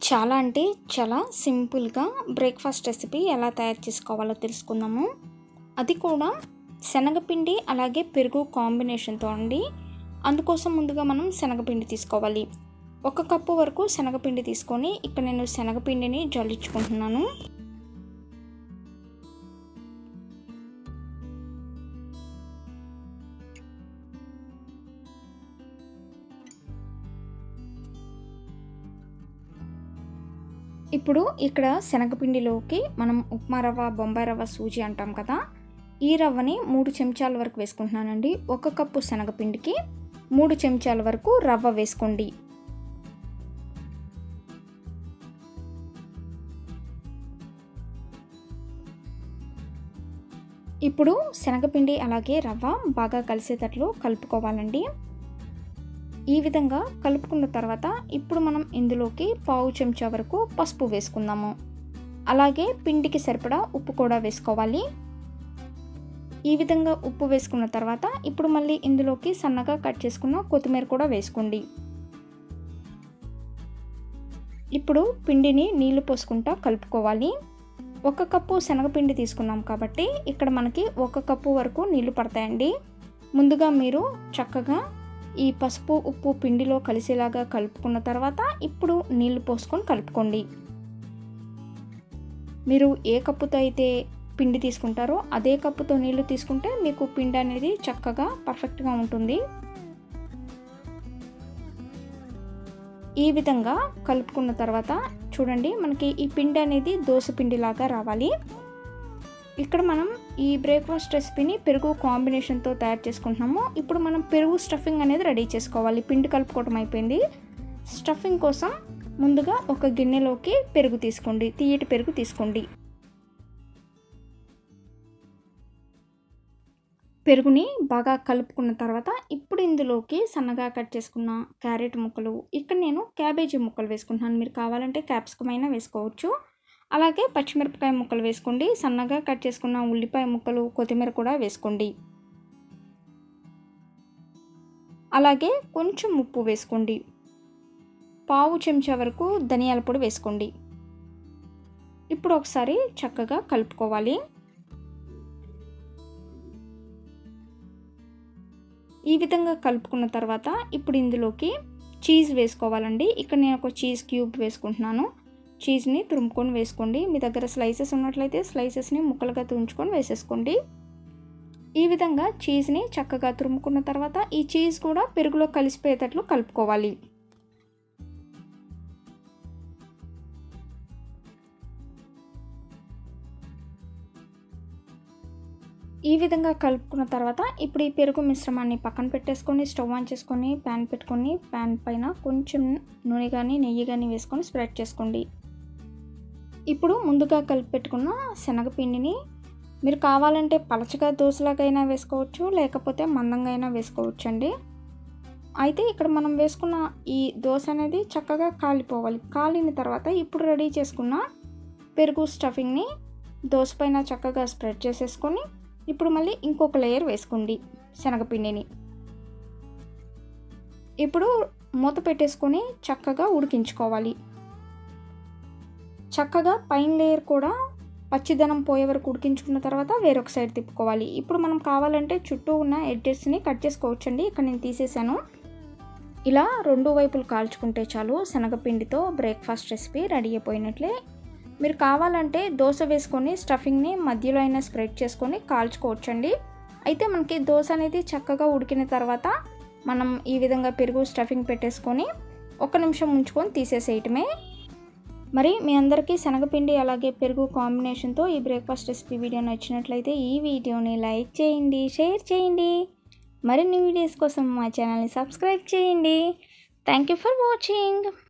చాలా అంటే చాలా సింపుల్గా బ్రేక్ఫాస్ట్ రెసిపీ ఎలా తయారు చేసుకోవాలో తెలుసుకుందాము అది కూడా శనగపిండి అలాగే పెరుగు కాంబినేషన్తో అండి అందుకోసం ముందుగా మనం శనగపిండి తీసుకోవాలి ఒక కప్పు వరకు శనగపిండి తీసుకొని ఇక్కడ నేను శనగపిండిని జల్లించుకుంటున్నాను ఇప్పుడు ఇక్కడ శనగపిండిలోకి మనం ఉప్మా రవ్వ బొంబాయి రవ్వ సూజీ అంటాం కదా ఈ రవ్వని మూడు చెంచాల వరకు వేసుకుంటున్నానండి ఒక కప్పు శనగపిండికి మూడు చెంచాల వరకు రవ్వ వేసుకోండి ఇప్పుడు శనగపిండి అలాగే రవ్వ బాగా కలిసేటట్లు కలుపుకోవాలండి ఈ విధంగా కలుపుకున్న తర్వాత ఇప్పుడు మనం ఇందులోకి పావు చెంచా వరకు పసుపు వేసుకుందాము అలాగే పిండికి సరిపడా ఉప్పు కూడా వేసుకోవాలి ఈ విధంగా ఉప్పు వేసుకున్న తర్వాత ఇప్పుడు మళ్ళీ ఇందులోకి సన్నగా కట్ చేసుకున్న కొత్తిమీర కూడా వేసుకోండి ఇప్పుడు పిండిని నీళ్లు పోసుకుంటా కలుపుకోవాలి ఒక కప్పు శనగపిండి తీసుకున్నాం కాబట్టి ఇక్కడ మనకి ఒక కప్పు వరకు నీళ్లు పడతాయండి ముందుగా మీరు చక్కగా ఈ పసుపు ఉప్పు పిండిలో కలిసేలాగా కలుపుకున్న తర్వాత ఇప్పుడు నీళ్లు పోసుకొని కలుపుకోండి మీరు ఏ కప్పుతో అయితే పిండి తీసుకుంటారో అదే కప్పుతో నీళ్లు తీసుకుంటే మీకు పిండి అనేది చక్కగా పర్ఫెక్ట్గా ఉంటుంది ఈ విధంగా కలుపుకున్న తర్వాత చూడండి మనకి ఈ పిండి అనేది దోశ పిండిలాగా రావాలి ఇక్కడ మనం ఈ బ్రేక్ఫాస్ట్ రెసిపీని పెరుగు కాంబినేషన్తో తయారు చేసుకుంటున్నాము ఇప్పుడు మనం పెరుగు స్టఫింగ్ అనేది రెడీ చేసుకోవాలి పిండి కలుపుకోవడం అయిపోయింది స్టఫింగ్ కోసం ముందుగా ఒక గిన్నెలోకి పెరుగు తీసుకోండి తీయటి పెరుగు తీసుకోండి పెరుగుని బాగా కలుపుకున్న తర్వాత ఇప్పుడు ఇందులోకి సన్నగా కట్ చేసుకున్న క్యారెట్ ముక్కలు ఇక్కడ నేను క్యాబేజీ ముక్కలు వేసుకుంటున్నాను మీరు కావాలంటే క్యాప్సికమ్ అయినా వేసుకోవచ్చు అలాగే పచ్చిమిరపకాయ ముక్కలు వేసుకోండి సన్నగా కట్ చేసుకున్న ఉల్లిపాయ ముక్కలు కొత్తిమీర కూడా వేసుకోండి అలాగే కొంచెం ఉప్పు వేసుకోండి పావు చెంచా వరకు ధనియాల పొడి వేసుకోండి ఇప్పుడు ఒకసారి చక్కగా కలుపుకోవాలి ఈ విధంగా కలుపుకున్న తర్వాత ఇప్పుడు ఇందులోకి చీజ్ వేసుకోవాలండి ఇక్కడ నేను ఒక చీజ్ క్యూబ్ వేసుకుంటున్నాను చీజ్ని తురుముకొని వేసుకోండి మీ దగ్గర స్లైసెస్ ఉన్నట్లయితే స్లైసెస్ని ముక్కలుగా తుంచుకొని వేసేసుకోండి ఈ విధంగా చీజ్ని చక్కగా తురుముకున్న తర్వాత ఈ చీజ్ కూడా పెరుగులో కలిసిపోయేటట్లు కలుపుకోవాలి ఈ విధంగా కలుపుకున్న తర్వాత ఇప్పుడు ఈ పెరుగు మిశ్రమాన్ని పక్కన పెట్టేసుకొని స్టవ్ ఆన్ చేసుకొని ప్యాన్ పెట్టుకొని ప్యాన్ పైన కొంచెం నూనె కానీ నెయ్యి కానీ వేసుకొని స్ప్రెడ్ చేసుకోండి ఇప్పుడు ముందుగా కలిపి పెట్టుకున్న శనగపిండిని మీరు కావాలంటే పలచగా దోశలాగైనా వేసుకోవచ్చు లేకపోతే మందంగా అయినా వేసుకోవచ్చు అండి అయితే ఇక్కడ మనం వేసుకున్న ఈ దోశ అనేది చక్కగా కాలిపోవాలి కాలిన తర్వాత ఇప్పుడు రెడీ చేసుకున్న పెరుగు స్టఫింగ్ని దోశ పైన చక్కగా స్ప్రెడ్ చేసేసుకొని ఇప్పుడు మళ్ళీ ఇంకొక లేయర్ వేసుకోండి శనగపిండిని ఇప్పుడు మూత పెట్టేసుకొని చక్కగా ఉడికించుకోవాలి చక్కగా పైన లేయర్ కూడా పచ్చిదనం పోయే వరకు ఉడికించుకున్న తర్వాత వేరొక సైడ్ తిప్పుకోవాలి ఇప్పుడు మనం కావాలంటే చుట్టూ ఉన్న ఎడ్జెస్ని కట్ చేసుకోవచ్చండి ఇక్కడ నేను తీసేసాను ఇలా రెండు వైపులు కాల్చుకుంటే చాలు శనగపిండితో బ్రేక్ఫాస్ట్ రెసిపీ రెడీ అయిపోయినట్లే మీరు కావాలంటే దోశ వేసుకొని స్టఫింగ్ని మధ్యలో అయినా స్ప్రెడ్ చేసుకొని కాల్చుకోవచ్చండి అయితే మనకి దోశ అనేది చక్కగా ఉడికిన తర్వాత మనం ఈ విధంగా పెరుగు స్టఫింగ్ పెట్టేసుకొని ఒక నిమిషం ఉంచుకొని తీసేసేయటమే మరి మీ అందరికీ శనగపిండి అలాగే పెరుగు కాంబినేషన్తో ఈ బ్రేక్ఫాస్ట్ రెసిపీ వీడియో నచ్చినట్లయితే ఈ వీడియోని లైక్ చేయండి షేర్ చేయండి మరిన్ని వీడియోస్ కోసం మా ఛానల్ని సబ్స్క్రైబ్ చేయండి థ్యాంక్ యూ ఫర్ వాచింగ్